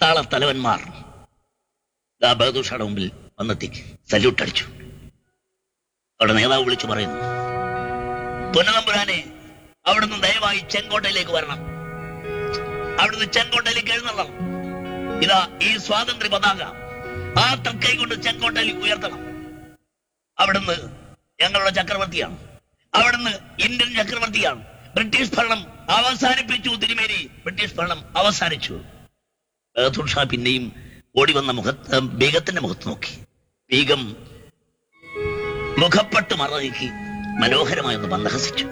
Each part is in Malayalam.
പട്ടാള തലവന്മാർ ദാ ബഹദൂഷയുടെ മുമ്പിൽ വന്നെത്തി സല്യൂട്ട് അടിച്ചു അവിടെ നേതാവ് വിളിച്ചു പറയുന്നു പൊന്നതമ്പുരാനെ അവിടുന്ന് ദയവായി ചെങ്കോട്ടയിലേക്ക് വരണം അവിടുന്ന് ചെങ്കോട്ടയിലേക്ക് എഴുന്നള്ളണം ഇതാ ഈ സ്വാതന്ത്ര്യ പതാക ആ തക്കൈ കൊണ്ട് ചെങ്കോട്ടയിൽ ഉയർത്തണം അവിടുന്ന് ഞങ്ങളുടെ ചക്രവർത്തിയാണ് അവിടുന്ന് ഇന്ത്യൻ ചക്രവർത്തിയാണ് ബ്രിട്ടീഷ് ഭരണം അവസാനിപ്പിച്ചു തിരുമേനി ബ്രിട്ടീഷ് ഭരണം അവസാനിച്ചു ബഹദൂർ ഷാ പിന്നെയും ഓടി വന്ന മുഖത്ത് ബീഗത്തിന്റെ മുഖത്ത് നോക്കി ബീഗം മുഖപ്പെട്ട് മറനീക്കി മനോഹരമായി ഒന്ന് മന്ദഹസിച്ചു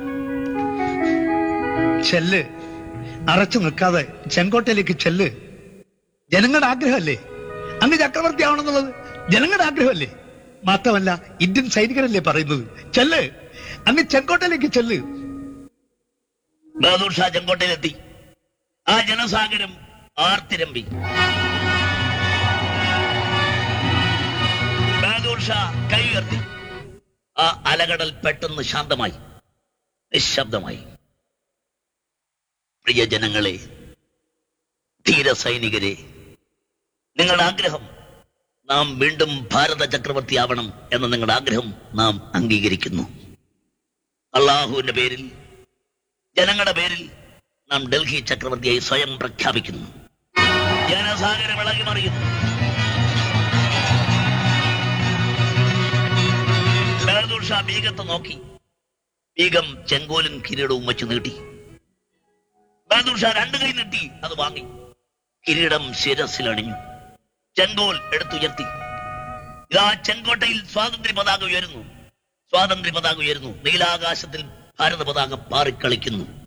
ചെല്ല് അറച്ചു നിൽക്കാതെ ചെങ്കോട്ടയിലേക്ക് ചെല്ല് ജനങ്ങളുടെ ആഗ്രഹമല്ലേ അങ്ങ് ചക്രവർത്തി ആവണമെന്നുള്ളത് ജനങ്ങളുടെ ആഗ്രഹമല്ലേ മാത്രമല്ല ഇന്ത്യൻ സൈനികരല്ലേ പറയുന്നത് ചെല്ല് അങ്ങ് ചെങ്കോട്ടയിലേക്ക് ചെല്ല് ബഹദൂർ ഷാ ചെങ്കോട്ടയിലെത്തി ആ ജനസാഗരം ആർത്തിരമ്പി ബഹദൂർ ഷാ കൈ ഉയർത്തി ആ അലകടൽ പെട്ടെന്ന് ശാന്തമായി നിശബ്ദമായി പ്രിയ ജനങ്ങളെ ധീര സൈനികരെ നിങ്ങളുടെ ആഗ്രഹം നാം വീണ്ടും ഭാരത ചക്രവർത്തിയാവണം എന്ന നിങ്ങളുടെ ആഗ്രഹം നാം അംഗീകരിക്കുന്നു അള്ളാഹുവിന്റെ പേരിൽ ജനങ്ങളുടെ പേരിൽ നാം ഡൽഹി ചക്രവർത്തിയായി സ്വയം പ്രഖ്യാപിക്കുന്നു ജനസാഗരം ഇളകി മറിയുന്നു ബഹദൂർ ഷാ ബീഗത്തെ നോക്കി ബീഗം ചെങ്കോലും കിരീടവും വെച്ച് നീട്ടി ബഹദൂർ ഷാ രണ്ടു കൈ നീട്ടി അത് വാങ്ങി കിരീടം ശിരസിൽ അണിഞ്ഞു ചെങ്കോൽ എടുത്തുയർത്തി ഇതാ ചെങ്കോട്ടയിൽ സ്വാതന്ത്ര്യ പതാക ഉയരുന്നു സ്വാതന്ത്ര്യ പതാക ഉയരുന്നു നീലാകാശത്തിൽ ഭാരത പതാക പാറിക്കളിക്കുന്നു